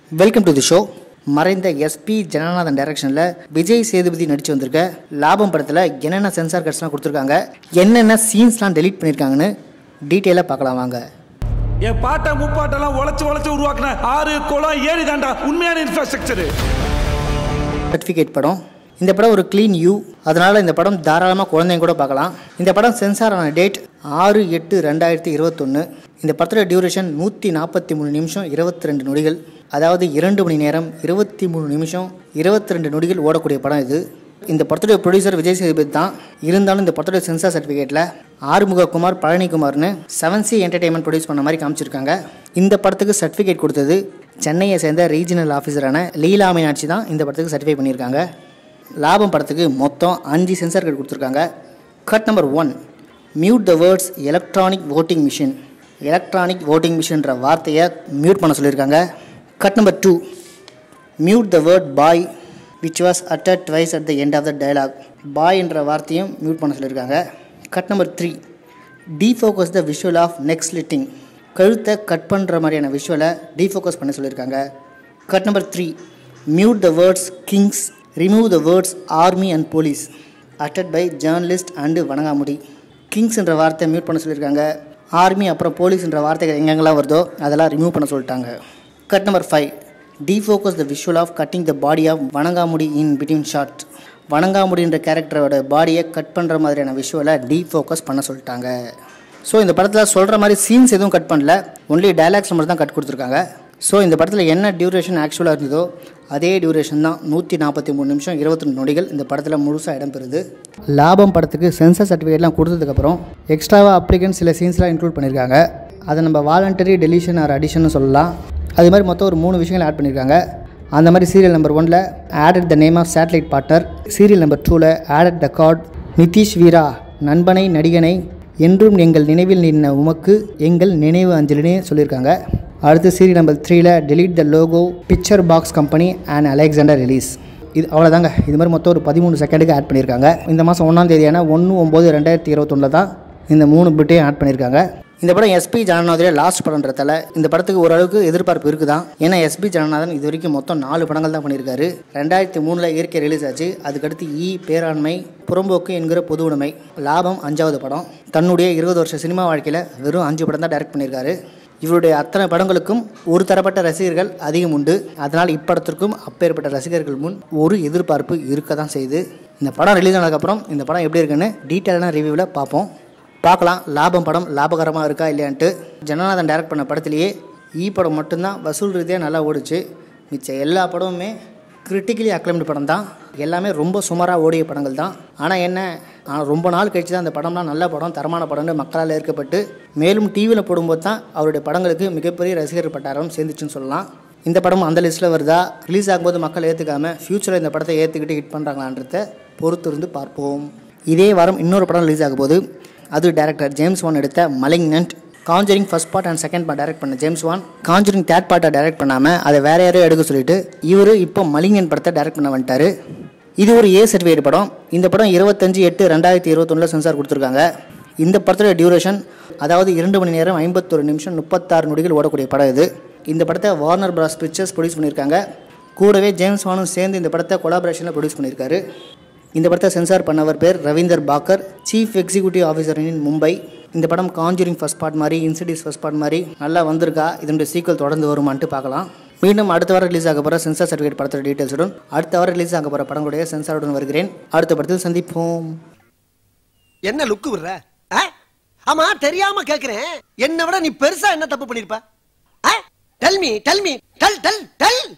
Welcome to the show மறைந்த S P Jananathan டைரக்ஷனில் விஜய் சேதுபதி நடித்து வந்திருக்க லாபம் படத்தில் என்னென்ன சென்சார் கட்ஸ்லாம் கொடுத்துருக்காங்க என்னென்ன சீன்ஸ்லாம் டெலீட் பண்ணியிருக்காங்கன்னு டீட்டெயிலாக பார்க்கலாம் வாங்க என் பாட்டை முப்பாட்டெல்லாம் உழைச்சு உழைச்சு உருவாக்குன ஆறு குளம் ஏரி தாண்டா உண்மையான இன்ஃப்ராஸ்ட்ரக்சரு சர்டிஃபிகேட் படம் இந்த படம் ஒரு க்ளீன் யூ அதனால் இந்த படம் தாராளமாக குழந்தைங்க கூட பார்க்கலாம் இந்த படம் சென்சார் ஆன டேட் ஆறு எட்டு ரெண்டாயிரத்தி இருபத்தொன்று இந்த படத்தோட டியூரேஷன் நூற்றி நாற்பத்தி மூணு நிமிஷம் இருபத்தி ரெண்டு நொடிகள் அதாவது இரண்டு மணி நேரம் இருபத்தி மூணு நிமிஷம் இருபத்தி ரெண்டு நொடிகள் ஓடக்கூடிய படம் இது இந்த படத்துடைய ப்ரொடியூசர் விஜய் சேதுபதி தான் இருந்தாலும் இந்த படத்துடைய சென்சார் சர்டிஃபிகேட்டில் ஆறுமுககுமார் பழனிக்குமார்னு செவன் சி என்டர்டைன்மெண்ட் ப்ரொடியூஸ் பண்ண மாதிரி காமிச்சிருக்காங்க இந்த படத்துக்கு சர்டிஃபிகேட் கொடுத்தது சென்னையை சேர்ந்த ரீஜனல் ஆஃபீஸரான லீலா மீனாட்சி தான் இந்த படத்துக்கு சர்டிஃபை பண்ணியிருக்காங்க லாபம் படத்துக்கு மொத்தம் அஞ்சு சென்சார் கட் கொடுத்துருக்காங்க cut number one mute the words electronic voting machine electronic voting மிஷின்ற வார்த்தையை மியூட் பண்ண சொல்லியிருக்காங்க cut number two mute the word boy which was uttered twice at the end of the dialogue boy என்ற வார்த்தையும் mute பண்ண சொல்லியிருக்காங்க cut number three defocus the visual of next லிட்டிங் கழுத்தை கட் பண்ணுற மாதிரியான விஷுவலை டீஃபோக்கஸ் பண்ண சொல்லியிருக்காங்க cut number three mute the words Kings remove the words army and police அட்டட் பை ஜேர்னலிஸ்ட் அண்டு வணங்காமுடி கிங்ஸ்ன்ற வார்த்தை மியூட் பண்ண சொல்லியிருக்காங்க ஆர்மி அப்புறம் போலீஸ்ன்ற வார்த்தைகள் எங்கெங்கெல்லாம் வருதோ அதெல்லாம் ரிமூவ் பண்ண சொல்லிட்டாங்க cut number five defocus the visual of cutting the body of Vanangamudi in between shot வணங்காமுடின்ற கேரக்டரோட பாடியை கட் பண்ணுற மாதிரியான விஷுவலை டீஃபோக்கஸ் பண்ண சொல்லிட்டாங்க ஸோ இந்த படத்தில் சொல்கிற மாதிரி சீன்ஸ் எதுவும் கட் பண்ணல ஒன்லி டயலாக்ஸ் மட்டும் தான் கட் கொடுத்துருக்காங்க ஸோ இந்த படத்தில் என்ன டியூரேஷன் ஆக்சுவலாக இருந்ததோ அதே டியூரேஷன் தான் நூற்றி நாற்பத்தி மூணு நிமிஷம் இருபத்தி ரெண்டு நொடிகள் இந்த படத்தில் முழுசாக இடம்பெறுது லாபம் படத்துக்கு சென்சர் சர்டிஃபிகேட்லாம் கொடுத்ததுக்கப்புறம் எக்ஸ்ட்ராவாக அப்ளிகன் சில சீன்ஸ்லாம் இன்க்ளூட் பண்ணியிருக்காங்க அதை நம்ம வாலண்டரி டெலிஷன் ஆர் அடிஷன் சொல்லலாம் அது மாதிரி மொத்தம் ஒரு மூணு விஷயங்கள் ஆட் பண்ணியிருக்காங்க அந்த மாதிரி சீரியல் நம்பர் ஒனில் added the name of satellite partner serial number டூவில் added the card Nitish Veera நண்பனை நடிகனை என்றும் எங்கள் நினைவில் நின்ன உமக்கு எங்கள் நினைவு அஞ்சலினே சொல்லியிருக்காங்க அடுத்து சீரியல் நம்பர் த்ரீல delete the logo picture box company and Alexander release இது அவ்வளோதாங்க இது மாதிரி மொத்தம் ஒரு பதிமூணு செகண்டுக்கு ஆட் பண்ணியிருக்காங்க இந்த மாதம் ஒன்றாம் தேதியான ஒன்று ஒம்பது ரெண்டாயிரத்தி இருபத்தொன்னில் தான் இந்த மூணு பிட்டையும் ஆட் பண்ணியிருக்காங்க இந்த படம் எஸ்பி ஜனநாதனோட லாஸ்ட் படம்ன்றதால இந்த படத்துக்கு ஓரளவுக்கு எதிர்பார்ப்பு இருக்குதான் ஏன்னா எஸ்பி ஜனநாதன் இது வரைக்கும் மொத்தம் நாலு படங்கள் தான் பண்ணியிருக்காரு ரெண்டாயிரத்தி மூணில் இயற்கை ரிலீஸ் ஆச்சு அதுக்கடுத்து ஈ பேராண்மை புறம்போக்கு என்கிற பொது உடைமை லாபம் அஞ்சாவது படம் தன்னுடைய இருபது வருஷ சினிமா வாழ்க்கையில் வெறும் அஞ்சு படம் தான் டைரக்ட் பண்ணியிருக்காரு இவருடைய அத்தனை படங்களுக்கும் ஒரு தரப்பட்ட ரசிகர்கள் அதிகம் உண்டு அதனால் இப்படத்திற்கும் அப்பேற்பட்ட ரசிகர்கள் முன் ஒரு எதிர்பார்ப்பு இருக்க தான் செய்யுது இந்த படம் ரிலீஸ் ஆனதுக்கப்புறம் இந்த படம் எப்படி இருக்குன்னு டீட்டெயிலான ரிவ்யூவில் பார்ப்போம் பார்க்கலாம் லாபம் படம் லாபகரமாக இருக்கா இல்லையான்ட்டு ஜனநாதன் டைரக்ட் பண்ண படத்திலேயே ஈ படம் மட்டும்தான் வசூல் ரீதியாக நல்லா ஓடுச்சு மிச்ச எல்லா படமுமே கிரிட்டிக்கலி அக்ளைம்டு படம் தான் எல்லாமே ரொம்ப சுமாராக ஓடிய படங்கள் தான் ஆனால் என்ன ஆனால் ரொம்ப நாள் கழிச்சு தான் அந்த படம்லாம் நல்ல படம் தரமான படம்னு மக்களால் ஏற்கப்பட்டு மேலும் டிவியில் போடும்போது தான் அவருடைய படங்களுக்கு மிகப்பெரிய ரசிகர் பட்டாரம் சேர்ந்துச்சுன்னு சொல்லலாம் இந்த படமும் அந்த லிஸ்ட்டில் வருதா ரிலீஸ் ஆகும்போது மக்கள் ஏற்றுக்காம ஃப்யூச்சரில் இந்த படத்தை ஏற்றுக்கிட்டு ஹிட் பண்ணுறாங்களான்றத பொறுத்து இருந்து பார்ப்போம் இதே வாரம் இன்னொரு படம் ரிலீஸ் ஆக போது அது டைரக்டர் ஜேம்ஸ் வான் எடுத்த Malignant Conjuring first part and second part direct பண்ண ஜேம்ஸ் வான் காஞ்சரிங் தேர்ட் பார்ட்டை டைரக்ட் பண்ணாமல் அதை வேற யாரையோ எடுக்க சொல்லிட்டு இவர் இப்போ மலிங்கன் படத்தை டைரக்ட் பண்ண வந்துட்டாரு இது ஒரு ஏ சர்டிஃபிகேட் படம் இந்த படம் இருபத்தஞ்சு எட்டு ரெண்டாயிரத்தி இருபத்தொன்னில் சென்சார் கொடுத்துருக்காங்க இந்த படத்தோட டியூரேஷன் அதாவது இரண்டு மணி நேரம் ஐம்பத்தொரு நிமிஷம் முப்பத்தாறு நொடிகள் ஓடக்கூடிய படம் இது இந்த படத்தை வார்னர் பிராஸ் பிக்சர்ஸ் ப்ரொடியூஸ் பண்ணியிருக்காங்க கூடவே ஜேம்ஸ் வானும் சேர்ந்து இந்த படத்தை கொலாபரேஷனில் ப்ரொடியூஸ் பண்ணியிருக்காரு இந்த படத்தை சென்சார் பண்ணவர் பேர் Ravinder Bhakar chief executive officer in Mumbai இந்த படம் காஞ்சூரிங் ஃபர்ஸ்ட் பார்ட் மாதிரி இன்சிடிஸ் ஃபர்ஸ்ட் பார்ட் மாதிரி நல்லா வந்திருக்கா இதனுடைய சீக்வல் தொடர்ந்து வருமான்ட்டு பார்க்கலாம் மீண்டும் அடுத்த வாரம் ரிலீஸ் ஆக போகிற சென்சார் சர்டிஃபிகேட் படத்தோட டீட்டெயில்ஸுடன் அடுத்த வாரம் ரிலீஸ் ஆக போகிற படங்களுடைய சென்சாருடன் வருகிறேன் அடுத்த படத்தில் சந்திப்போம் என்ன லுக்கு விடுற ஆ? ஆமா தெரியாம கேக்குறேன் என்ன விட நீ பெருசா என்ன தப்பு பண்ணிருப்ப tell me tell me tell tell del